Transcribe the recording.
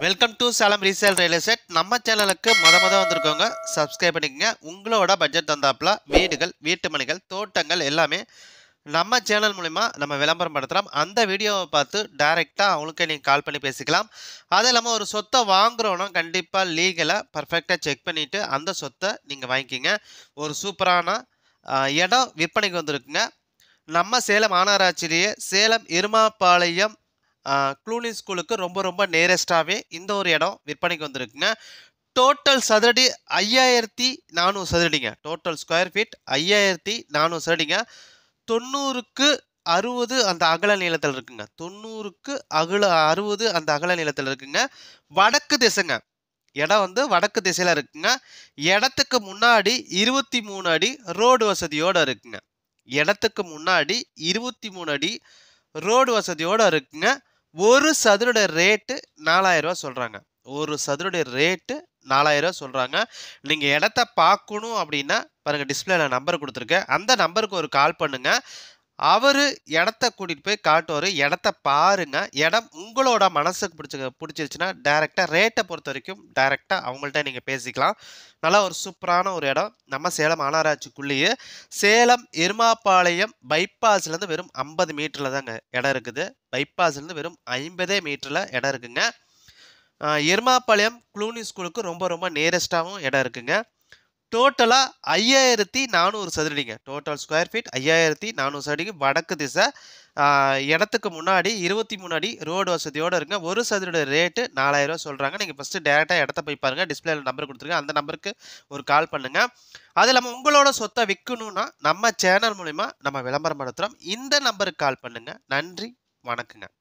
welcome to Salem resale real estate நம்ம சேனலுக்கு மொத மொத வந்திருக்கவங்க சப்ஸ்கிரைப் பண்ணிக்கங்க உங்களோட பட்ஜெட் தந்தாப்புல வீடுகள் வீட்டு மனைகள் தோட்டங்கள் எல்லாமே நம்ம சேனல் மூலிமா நம்ம விளம்பரம் படுத்துகிறோம் அந்த வீடியோவை பார்த்து டைரெக்டாக அவங்களுக்கே நீங்கள் கால் பண்ணி பேசிக்கலாம் அது இல்லாமல் ஒரு சொத்தை வாங்குறோன்னா கண்டிப்பாக லீகலாக பர்ஃபெக்டாக செக் பண்ணிவிட்டு அந்த சொத்தை நீங்கள் வாங்கிக்கிங்க ஒரு சூப்பரான ஆ, இடம் விற்பனைக்கு வந்திருக்குங்க நம்ம சேலம் மாநகராட்சியிலேயே சேலம் இருமாப்பாளையம் க்ளூனி ஸ்கூலுக்கு ரொம்ப ரொம்ப நேரஸ்டாகவே இந்த ஒரு இடம் விற்பனைக்கு வந்திருக்குங்க டோட்டல் சதுரடி ஐயாயிரத்தி நானூறு சதுரடிங்க டோட்டல் ஸ்கொயர் ஃபீட் ஐயாயிரத்தி நானூறு சதுரடிங்க தொண்ணூறுக்கு அறுபது அந்த அகல நீளத்தில் இருக்குங்க தொண்ணூறுக்கு அகல அறுபது அந்த அகல நீளத்தில் இருக்குங்க வடக்கு திசைங்க இடம் வந்து வடக்கு திசையில் இருக்குங்க இடத்துக்கு முன்னாடி இருபத்தி மூணு அடி ரோடு வசதியோடு இருக்குங்க இடத்துக்கு முன்னாடி இருபத்தி மூணு அடி ரோடு வசதியோடு இருக்குங்க ஒரு சதுரோட ரேட்டு நாலாயிரம் ரூபாய் சொல்கிறாங்க ஒரு சதுரோட ரேட்டு நாலாயிரம் ரூபாய் சொல்கிறாங்க நீங்கள் இடத்த பார்க்கணும் அப்படின்னா பாருங்கள் டிஸ்பிளேல நம்பர் கொடுத்துருக்கேன் அந்த நம்பருக்கு ஒரு கால் பண்ணுங்க அவர் இடத்த கூட்டிகிட்டு போய் காட்டுவார் இடத்த பாருங்க இடம் உங்களோட மனசுக்கு பிடிச்ச பிடிச்சிருச்சுன்னா டைரெக்டாக ரேட்டை பொறுத்த வரைக்கும் டைரெக்டாக அவங்கள்ட்ட நீங்கள் பேசிக்கலாம் நல்லா ஒரு சூப்பரான ஒரு இடம் நம்ம சேலம் மாநகராட்சிக்குள்ளேயே சேலம் எருமாப்பாளையம் பைபாஸ்லேருந்து வெறும் ஐம்பது மீட்டரில் தாங்க இடம் இருக்குது பைபாஸ்லேருந்து வெறும் ஐம்பதே மீட்டரில் இடம் இருக்குங்க ஆஹ் எருமாப்பாளையம் க்ளூனி ஸ்கூலுக்கு ரொம்ப ரொம்ப நியரஸ்டாகவும் இடம் இருக்குங்க டோட்டலாக ஐயாயிரத்தி நானூறு சதுரடிங்க டோட்டல் ஸ்கொயர் ஃபீட் ஐயாயிரத்தி நானூறு சதுரடிக்கு வடக்கு திசை ஆஹ் இடத்துக்கு முன்னாடி இருபத்தி மூணு அடி ரோடு வசதியோடு இருங்க ஒரு சதுரோட ரேட்டு நாலாயிரம் ரூபா சொல்கிறாங்க நீங்கள் ஃபஸ்ட்டு டேரெக்டாக இடத்த போய் பாருங்கள் டிஸ்பிளேல நம்பர் கொடுத்துருங்க அந்த நம்பருக்கு ஒரு கால் பண்ணுங்கள் அது இல்லாமல் உங்களோட சொத்தை விற்கணும்னா நம்ம சேனல் மூலிமா நம்ம விளம்பரம் நடத்துகிறோம் இந்த நம்பருக்கு கால் பண்ணுங்கள் நன்றி வணக்கங்க